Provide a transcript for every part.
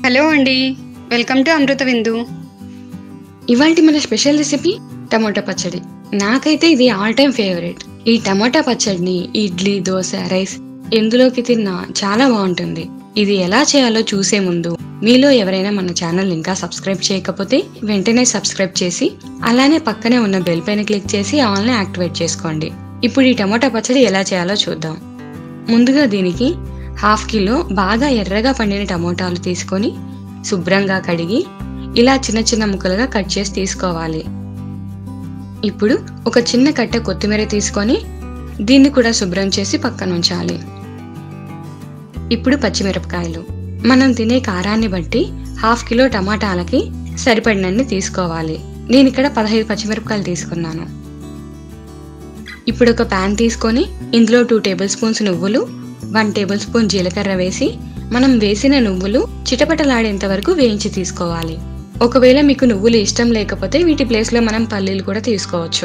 hello అండి welcome to అమృత విందు ఇవాళ మన స్పెషల్ రెసిపీ టమోటా పచ్చడి నాకైతే ఇది ఆల్ టైమ్ ఫేవరెట్ ఈ టమోటా పచ్చడిని ఇడ్లీ దోశ రైస్ ఎందులోకి తిన్నా చాలా బాగుంటుంది ఇది ఎలా చేయాలో చూసే ముందు మీలో ఎవరైనా మన ఛానల్ ఇంకా సబ్స్క్రైబ్ చేయకపోతే వెంటనే సబ్స్క్రైబ్ చేసి అలానే పక్కనే ఉన్న బెల్ పైన క్లిక్ చేసి ఆన్లైన్ యాక్టివేట్ చేసుకోండి ఇప్పుడు ఈ టమోటా పచ్చడి ఎలా చేయాలో చూద్దాం ముందుగా దీనికి హాఫ్ కిలో బాగా ఎర్రగా పండిన టమోటాలు తీసుకొని శుభ్రంగా కడిగి ఇలా చిన్న చిన్న ముక్కలుగా కట్ చేసి తీసుకోవాలి ఇప్పుడు ఒక చిన్న కట్ట కొత్తిమీర తీసుకొని దీన్ని కూడా శుభ్రం చేసి పక్కన ఉంచాలి ఇప్పుడు పచ్చిమిరపకాయలు మనం తినే కారాన్ని బట్టి హాఫ్ కిలో టమాటాలకి సరిపడినన్ని తీసుకోవాలి నేను ఇక్కడ పదహైదు పచ్చిమిరపకాయలు తీసుకున్నాను ఇప్పుడు ఒక ప్యాన్ తీసుకొని ఇందులో టూ టేబుల్ స్పూన్స్ నువ్వులు వన్ టేబుల్ స్పూన్ జీలకర్ర వేసి మనం వేసిన నువ్వులు చిటపటలాడేంత వరకు వేయించి తీసుకోవాలి ఒకవేళ మీకు నువ్వులు ఇష్టం లేకపోతే వీటి ప్లేస్లో మనం పల్లీలు కూడా తీసుకోవచ్చు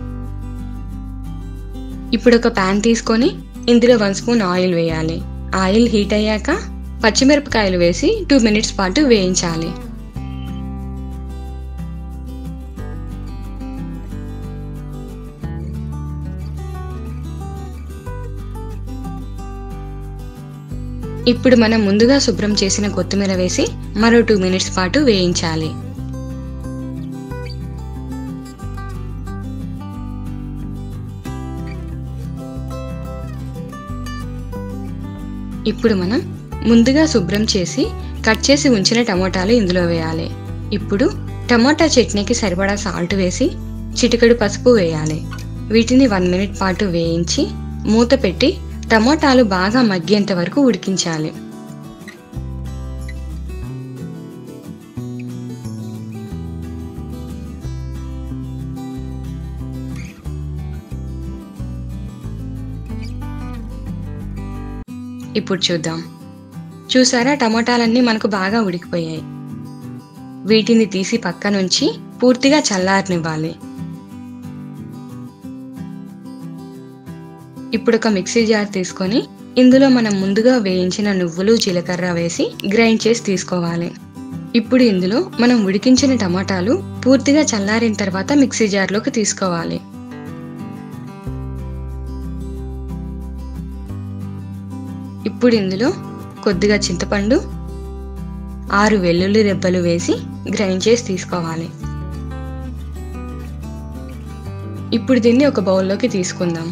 ఇప్పుడు ఒక ప్యాన్ తీసుకొని ఇందులో వన్ స్పూన్ ఆయిల్ వేయాలి ఆయిల్ హీట్ అయ్యాక పచ్చిమిరపకాయలు వేసి టూ మినిట్స్ పాటు వేయించాలి ఇప్పుడు మనం ముందుగా శుభ్రం చేసిన కొత్తిమీర వేసి మరో టూ మినిట్స్ పాటు వేయించాలి ఇప్పుడు మనం ముందుగా శుభ్రం చేసి కట్ చేసి ఉంచిన టమోటాలు ఇందులో వేయాలి ఇప్పుడు టమోటా చట్నీకి సరిపడా సాల్ట్ వేసి చిటికెడు పసుపు వేయాలి వీటిని వన్ మినిట్ పాటు వేయించి మూత పెట్టి టమోటాలు బాగా మగ్గేంత వరకు ఉడికించాలి ఇప్పుడు చూద్దాం చూసారా టమోటాలన్నీ మనకు బాగా ఉడికిపోయాయి వీటిని తీసి పక్క నుంచి పూర్తిగా చల్లారనివ్వాలి ఇప్పుడు ఒక మిక్సీ జార్ తీసుకొని ఇందులో మనం ముందుగా వేయించిన నువ్వులు జీలకర్ర వేసి గ్రైండ్ చేసి తీసుకోవాలి ఇప్పుడు ఇందులో మనం ఉడికించిన టమాటాలు పూర్తిగా చల్లారిన తర్వాత మిక్సీ జార్లోకి తీసుకోవాలి ఇప్పుడు ఇందులో కొద్దిగా చింతపండు ఆరు వెల్లుల్లి రెబ్బలు వేసి గ్రైండ్ చేసి తీసుకోవాలి ఇప్పుడు దీన్ని ఒక బౌల్లోకి తీసుకుందాం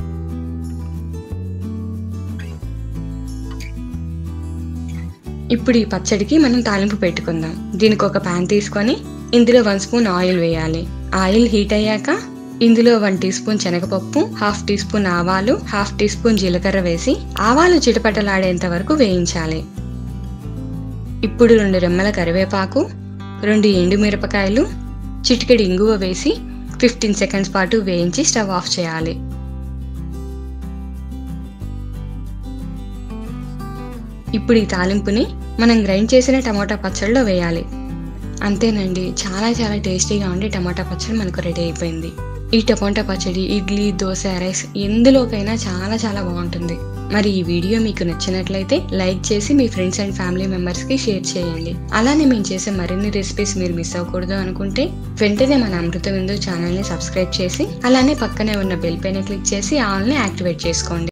ఇప్పుడు ఈ పచ్చడికి మనం తాలింపు పెట్టుకుందాం దీనికి ఒక ప్యాన్ తీసుకొని ఇందులో వన్ స్పూన్ ఆయిల్ వేయాలి ఆయిల్ హీట్ అయ్యాక ఇందులో వన్ టీ స్పూన్ శనగపప్పు హాఫ్ టీ స్పూన్ ఆవాలు హాఫ్ టీ స్పూన్ జీలకర్ర వేసి ఆవాలు చిటపటలాడేంత వరకు వేయించాలి ఇప్పుడు రెండు రెమ్మల కరివేపాకు రెండు ఎండుమిరపకాయలు చిటికెడు ఇంగువ వేసి ఫిఫ్టీన్ సెకండ్స్ పాటు వేయించి స్టవ్ ఆఫ్ చేయాలి ఇప్పుడు ఈ తాలింపుని మనం గ్రైండ్ చేసిన టమాటా పచ్చడిలో వేయాలి అంతేనండి చాలా చాలా టేస్టీగా ఉండి టమాటా పచ్చడి మనకు రెడీ అయిపోయింది ఈ టమాటా పచ్చడి ఇడ్లీ దోశ రైస్ ఎందులోకైనా చాలా చాలా బాగుంటుంది మరి ఈ వీడియో మీకు నచ్చినట్లయితే లైక్ చేసి మీ ఫ్రెండ్స్ అండ్ ఫ్యామిలీ మెంబర్స్కి షేర్ చేయండి అలానే మేము చేసే మరిన్ని రెసిపీస్ మీరు మిస్ అవ్వకూడదు అనుకుంటే వెంటనే మన అమృత విందు ఛానల్ని సబ్స్క్రైబ్ చేసి అలానే పక్కనే ఉన్న బెల్ పైన క్లిక్ చేసి ఆల్ని యాక్టివేట్ చేసుకోండి